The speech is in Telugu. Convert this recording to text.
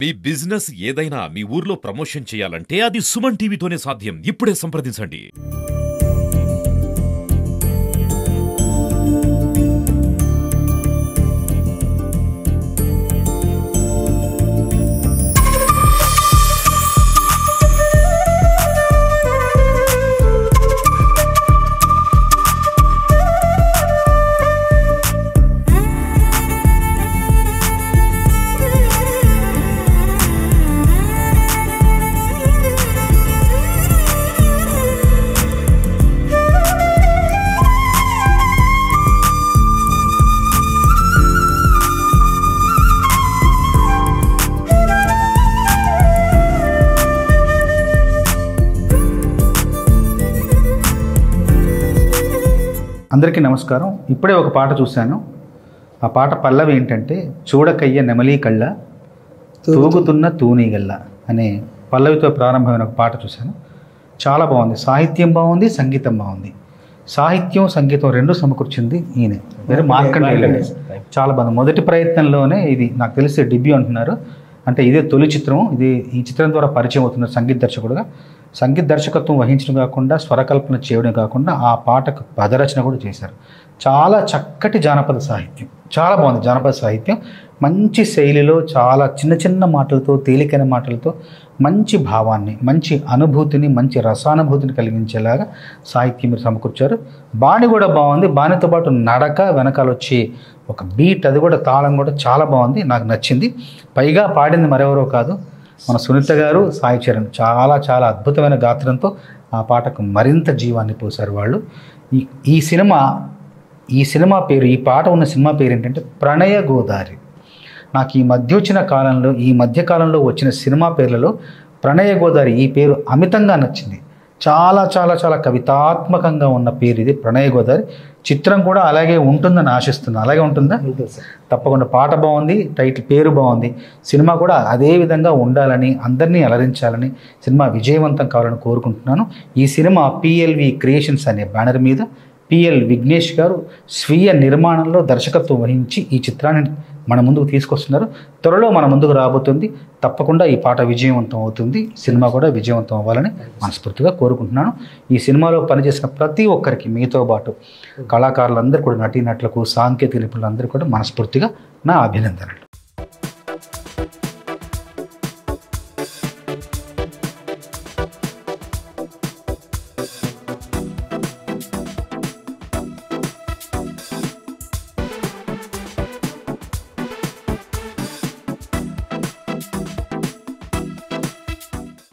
మీ బిజినెస్ ఏదైనా మీ ఊర్లో ప్రమోషన్ చేయాలంటే అది సుమన్ టీవీతోనే సాధ్యం ఇప్పుడే సంప్రదించండి అందరికీ నమస్కారం ఇప్పుడే ఒక పాట చూశాను ఆ పాట పల్లవి ఏంటంటే చూడకయ్య నెమలి కళ్ళ తూగుతున్న తూనీగల్ల అనే పల్లవితో ప్రారంభమైన ఒక పాట చూశాను చాలా బాగుంది సాహిత్యం బాగుంది సంగీతం బాగుంది సాహిత్యం సంగీతం రెండు సమకూర్చింది ఈయన వేరే మార్కండేయులు చాలా బాగుంది మొదటి ప్రయత్నంలోనే ఇది నాకు తెలిసి డెబ్యూ అంటున్నారు అంటే ఇదే తొలి చిత్రం ఇది ఈ చిత్రం ద్వారా పరిచయం అవుతున్న సంగీత దర్శకుడుగా సంగీత దర్శకత్వం వహించడం కాకుండా స్వరకల్పన చేయడం కాకుండా ఆ పాటకు పదరచన కూడా చేశారు చాలా చక్కటి జానపద సాహిత్యం చాలా బాగుంది జానపద సాహిత్యం మంచి శైలిలో చాలా చిన్న చిన్న మాటలతో తేలికైన మాటలతో మంచి భావాన్ని మంచి అనుభూతిని మంచి రసానుభూతిని కలిగించేలాగా సాహిత్యం మీరు సమకూర్చారు బాణి కూడా బాగుంది బాణితో పాటు నడక వెనకాల వచ్చి ఒక బీట్ అది కూడా తాళం కూడా చాలా బాగుంది నాకు నచ్చింది పైగా పాడింది మరెవరో కాదు మన సునీత గారు సాయి చరణ్ చాలా చాలా అద్భుతమైన గాత్రంతో ఆ పాటకు మరింత జీవాన్ని పోశారు వాళ్ళు ఈ ఈ సినిమా ఈ సినిమా పేరు ఈ పాట ఉన్న సినిమా పేరు ఏంటంటే ప్రణయ గోదారి నాకు ఈ మధ్య వచ్చిన కాలంలో ఈ మధ్య కాలంలో వచ్చిన సినిమా పేర్లలో ప్రణయ గోదారి ఈ పేరు అమితంగా నచ్చింది చాలా చాలా చాలా కవితాత్మకంగా ఉన్న పేరు ఇది ప్రణయ గోదారి చిత్రం కూడా అలాగే ఉంటుందని ఆశిస్తున్నాను అలాగే ఉంటుందా తప్పకుండా పాట బాగుంది టైటిల్ పేరు బాగుంది సినిమా కూడా అదే విధంగా ఉండాలని అందరినీ అలరించాలని సినిమా విజయవంతం కావాలని కోరుకుంటున్నాను ఈ సినిమా పిఎల్వి క్రియేషన్స్ అనే బ్యానర్ మీద పిఎల్ విఘ్నేష్ గారు స్వీయ నిర్మాణంలో దర్శకత్వం వహించి ఈ చిత్రాన్ని మన ముందుకు తీసుకొస్తున్నారు త్వరలో మన ముందుకు రాబోతుంది తప్పకుండా ఈ పాట విజయవంతం అవుతుంది సినిమా కూడా విజయవంతం అవ్వాలని మనస్ఫూర్తిగా కోరుకుంటున్నాను ఈ సినిమాలో పనిచేసిన ప్రతి ఒక్కరికి మీతో పాటు కళాకారులందరూ కూడా నటీనటులకు సాంకేతిక నిపుణులందరూ కూడా మనస్ఫూర్తిగా నా అభినందనలు